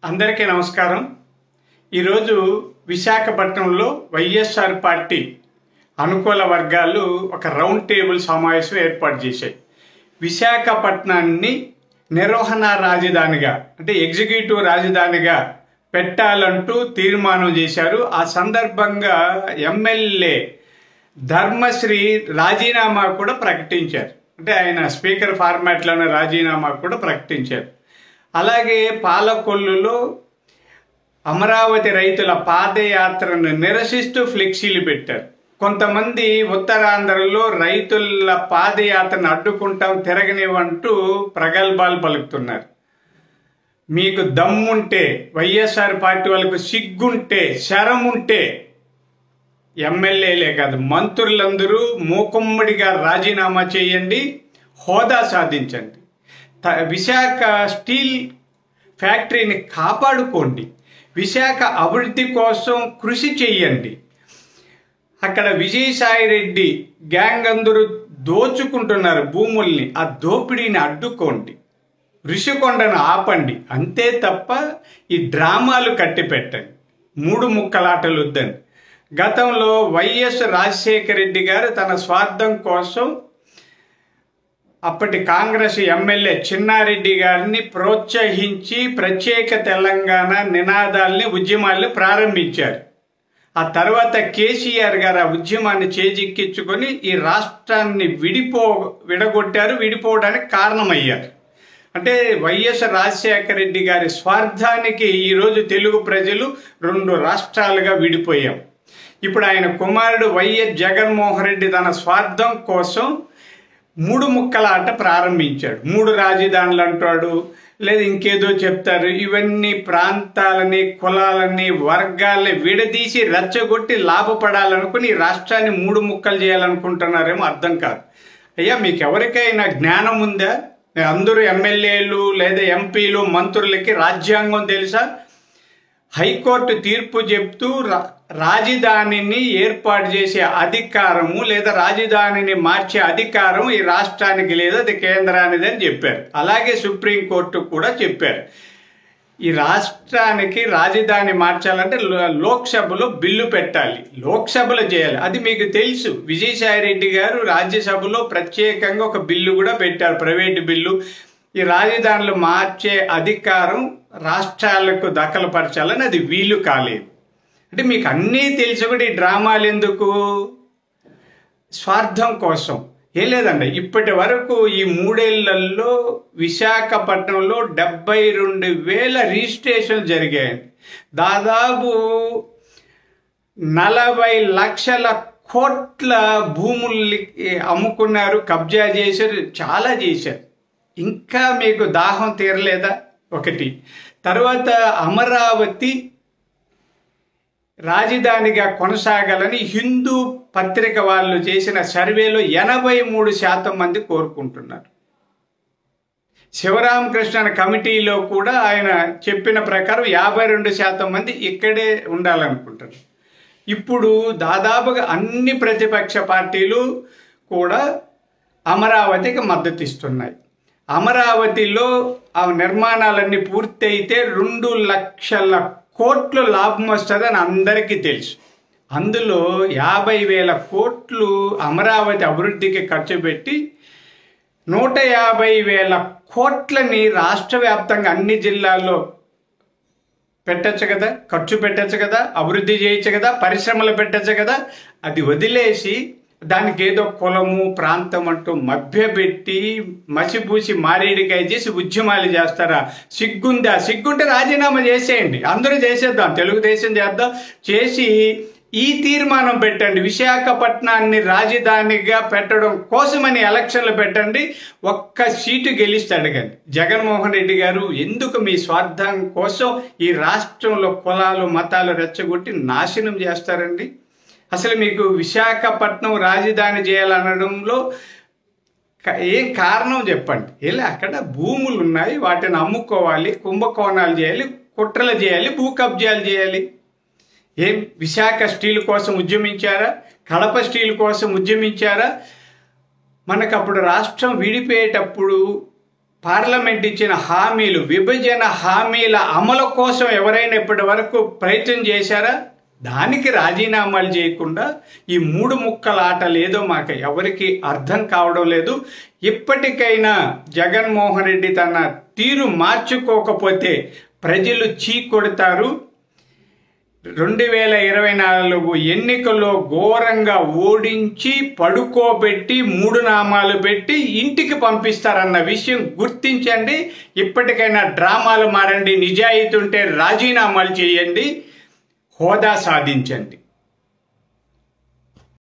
అందరికీ నమస్కారం ఈరోజు విశాఖపట్నంలో వైఎస్ఆర్ పార్టీ అనుకూల వర్గాలు ఒక రౌండ్ టేబుల్ సమావేశం ఏర్పాటు చేశాయి విశాఖపట్నాన్ని నిర్వహణ రాజధానిగా అంటే ఎగ్జిక్యూటివ్ రాజధానిగా పెట్టాలంటూ తీర్మానం చేశారు ఆ సందర్భంగా ఎమ్మెల్యే ధర్మశ్రీ రాజీనామా కూడా ప్రకటించారు అంటే ఆయన స్పీకర్ ఫార్మాట్లోనే రాజీనామా కూడా ప్రకటించారు అలాగే పాలకొల్లులో అమరావతి రైతుల పాదయాత్రను నిరసిస్తూ ఫ్లెక్సీలు పెట్టారు కొంతమంది ఉత్తరాంధ్రలో రైతుల పాదయాత్రను అడ్డుకుంటాం తిరగనివంటూ ప్రగల్భాలు పలుకుతున్నారు మీకు దమ్ముంటే వైఎస్ఆర్ పార్టీ వాళ్ళకు సిగ్గుంటే శరముంటే ఎమ్మెల్యేలే కాదు మంత్రులందరూ మూకుమ్మడిగా రాజీనామా చేయండి హోదా సాధించండి త- విశాఖ స్టీల్ ఫ్యాక్టరీని కాపాడుకోండి విశాఖ అభివృద్ధి కోసం కృషి చేయండి అక్కడ విజయసాయి రెడ్డి గ్యాంగ్ అందరూ దోచుకుంటున్నారు భూముల్ని ఆ దోపిడీని అడ్డుకోండి ఋషికొండను ఆపండి అంతే తప్ప ఈ డ్రామాలు కట్టి పెట్టండి మూడు ముక్కలాటలు వద్దని గతంలో వైఎస్ రాజశేఖర రెడ్డి గారు తన స్వార్థం కోసం అప్పటి కాంగ్రెస్ ఎమ్మెల్యే చిన్నారెడ్డి గారిని ప్రోత్సహించి ప్రత్యేక తెలంగాణ నినాదాల్ని ఉద్యమాల్ని ప్రారంభించారు ఆ తర్వాత కేసీఆర్ గారు ఆ ఉద్యమాన్ని చేజిక్కించుకొని ఈ రాష్ట్రాన్ని విడిపో విడగొట్టారు విడిపోవడానికి కారణమయ్యారు అంటే వైఎస్ రాజశేఖర రెడ్డి గారి స్వార్థానికి ఈరోజు తెలుగు ప్రజలు రెండు రాష్ట్రాలుగా విడిపోయాం ఇప్పుడు ఆయన కుమారుడు వైఎస్ జగన్మోహన్ రెడ్డి తన స్వార్థం కోసం మూడు ముక్కల ఆట ప్రారంభించాడు మూడు రాజధానులు అంటాడు లేదా ఇంకేదో చెప్తారు ఇవన్నీ ప్రాంతాలని కులాలని వర్గాలని విడదీసి రెచ్చగొట్టి లాభపడాలనుకుని ఈ రాష్ట్రాన్ని మూడు ముక్కలు చేయాలనుకుంటున్నారేమో అర్థం కాదు అయ్యా మీకు ఎవరికైనా జ్ఞానం ఉందా అందరూ ఎమ్మెల్యేలు లేదా ఎంపీలు మంత్రులకి రాజ్యాంగం తెలుసా హైకోర్టు తీర్పు చెప్తూ రా- రాజధానిని ఏర్పాటు చేసే అధికారము లేదా రాజధానిని మార్చే అధికారం ఈ రాష్ట్రానికి లేదు అది కేంద్రానిది అని చెప్పారు అలాగే సుప్రీంకోర్టు కూడా చెప్పారు ఈ రాష్ట్రానికి రాజధాని మార్చాలంటే లో- లోక్సభలో బిల్లు పెట్టాలి లోక్సభలో చేయాలి అది మీకు తెలుసు విజయసాయి రెడ్డి గారు రాజ్యసభలో ప్రత్యేకంగా ఒక బిల్లు కూడా పెట్టారు ప్రైవేటు బిల్లు ఈ రాజధానులు మార్చే అధికారం రాష్ట్రాలకు దఖలుపరచాలని అది వీలు కాలేదు అంటే మీకు అన్నీ తెలిసి కూడా ఈ డ్రామాలు ఎందుకు స్వార్థం కోసం ఏం లేదండి ఇప్పటి వరకు ఈ మూడేళ్లలో విశాఖపట్నంలో డెబ్బై రెండు వేల రిజిస్ట్రేషన్ జరిగాయండి దాదాపు నలభై లక్షల కోట్ల భూముల్ని అమ్ముకున్నారు కబ్జా చేశారు చాలా చేశారు ఇంకా మీకు దాహం తీరలేదా ఒకటి తర్వాత అమరావతి రాజధానిగా కొనసాగాలని హిందూ పత్రిక వాళ్ళు చేసిన సర్వేలో ఎనభై మూడు శాతం మంది కోరుకుంటున్నారు శివరామకృష్ణ కమిటీలో కూడా ఆయన చెప్పిన ప్రకారం యాభై రెండు శాతం మంది ఇక్కడే ఉండాలనుకుంటారు ఇప్పుడు దాదాపుగా అన్ని ప్రతిపక్ష పార్టీలు కూడా అమరావతికి మద్దతు ఇస్తున్నాయి అమరావతిలో ఆ నిర్మాణాలన్నీ పూర్తయితే రెండు లక్షల కోట్లు లాభం వస్తుందని అందరికీ తెలుసు అందులో యాభై వేల కోట్లు అమరావతి అభివృద్ధికి ఖర్చు పెట్టి నూట యాభై వేల కోట్లని రాష్ట్ర వ్యాప్తంగా అన్ని జిల్లాల్లో పెట్టచ్చు కదా ఖర్చు పెట్టచ్చు కదా అభివృద్ధి చేయొచ్చు కదా పరిశ్రమలు పెట్టచ్చు కదా అది వదిలేసి దానికి ఏదో కులము ప్రాంతం అంటూ మభ్యపెట్టి మసిపూసి మారేడికాయ చేసి ఉద్యమాలు చేస్తారా సిగ్గుందా సిగ్గుంటే రాజీనామా చేసేయండి అందరూ చేసేద్దాం తెలుగుదేశం చేద్దాం చేసి ఈ తీర్మానం పెట్టండి విశాఖపట్నాన్ని రాజధానిగా పెట్టడం కోసమని ఎలక్షన్లు పెట్టండి ఒక్క సీటు గెలిస్తే అడగండి జగన్మోహన్ రెడ్డి గారు ఎందుకు మీ స్వార్థం కోసం ఈ రాష్ట్రంలో కులాలు మతాలు రెచ్చగొట్టి నాశనం చేస్తారండి అసలు మీకు విశాఖపట్నం రాజధాని చేయాలనడంలో క- ఏం కారణం చెప్పండి వెళ్ళి అక్కడ భూములు ఉన్నాయి వాటిని అమ్ముకోవాలి కుంభకోణాలు చేయాలి కుట్రలు చేయాలి భూ కబ్జాలు చేయాలి ఏం విశాఖ స్టీల్ కోసం ఉద్యమించారా కడప స్టీల్ కోసం ఉద్యమించారా మనకు అప్పుడు రాష్ట్రం విడిపోయేటప్పుడు పార్లమెంట్ ఇచ్చిన హామీలు విభజన హామీల అమలు కోసం ఎవరైనా ఇప్పటి వరకు ప్రయత్నం చేశారా దానికి రాజీనామాలు చేయకుండా ఈ మూడు ముక్కల ఆటలు ఏదో మాకు ఎవరికి అర్థం కావడం లేదు ఇప్పటికైనా జగన్మోహన్ రెడ్డి తన తీరు మార్చుకోకపోతే ప్రజలు చీ కొడతారు రెండు వేల ఇరవై నాలుగు ఎన్నికల్లో ఘోరంగా ఓడించి పడుకోబెట్టి మూడు నామాలు పెట్టి ఇంటికి పంపిస్తారన్న విషయం గుర్తించండి ఇప్పటికైనా డ్రామాలు మారండి నిజాయితీ ఉంటే రాజీనామాలు చేయండి హోదా సాధించండి